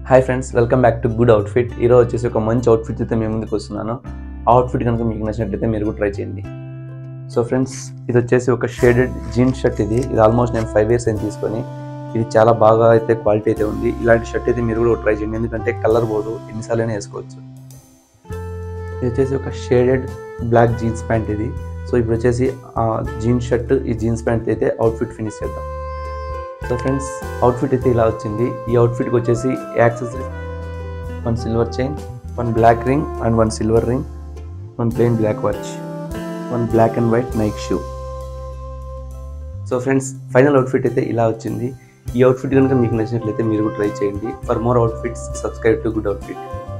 hi friends welcome back to good outfit ఈరోజు వచ్చేసి ఒక మంచి అవుట్ఫిట్ అయితే మేము ముందుకు వస్తున్నాను ఆ అవుట్ఫిట్ కనుక మీకు నచ్చినట్లయితే మీరు కూడా ట్రై చేయండి సో ఫ్రెండ్స్ ఇది వచ్చేసి ఒక షేడెడ్ జీన్స్ షర్ట్ ఇది ఇది ఆల్మోస్ట్ నేను ఫైవ్ ఇయర్స్ అయిన తీసుకొని ఇది చాలా బాగా అయితే క్వాలిటీ అయితే ఉంది ఇలాంటి షర్ట్ అయితే మీరు కూడా ట్రై చేయండి ఎందుకంటే కలర్ బోర్డు ఎన్నిసార్లు అయినా వేసుకోవచ్చు ఇది వచ్చేసి ఒక షేడెడ్ బ్లాక్ జీన్స్ ప్యాంట్ ఇది సో ఇప్పుడు వచ్చేసి ఆ జీన్స్ షర్ట్ ఈ జీన్స్ ప్యాంట్ అయితే అవుట్ఫిట్ ఫినిష్ చేద్దాం సో ఫ్రెండ్స్ అవుట్ఫిట్ అయితే ఇలా వచ్చింది ఈ అవుట్ఫిట్కి వచ్చేసి accessory one silver chain one black ring and one silver ring one plain black watch one black and white Nike shoe so friends final outfit అయితే ఇలా వచ్చింది ఈ అవుట్ఫిట్ కనుక మీకు నచ్చినట్లయితే మీరు కూడా ట్రై చేయండి for more outfits subscribe to good outfit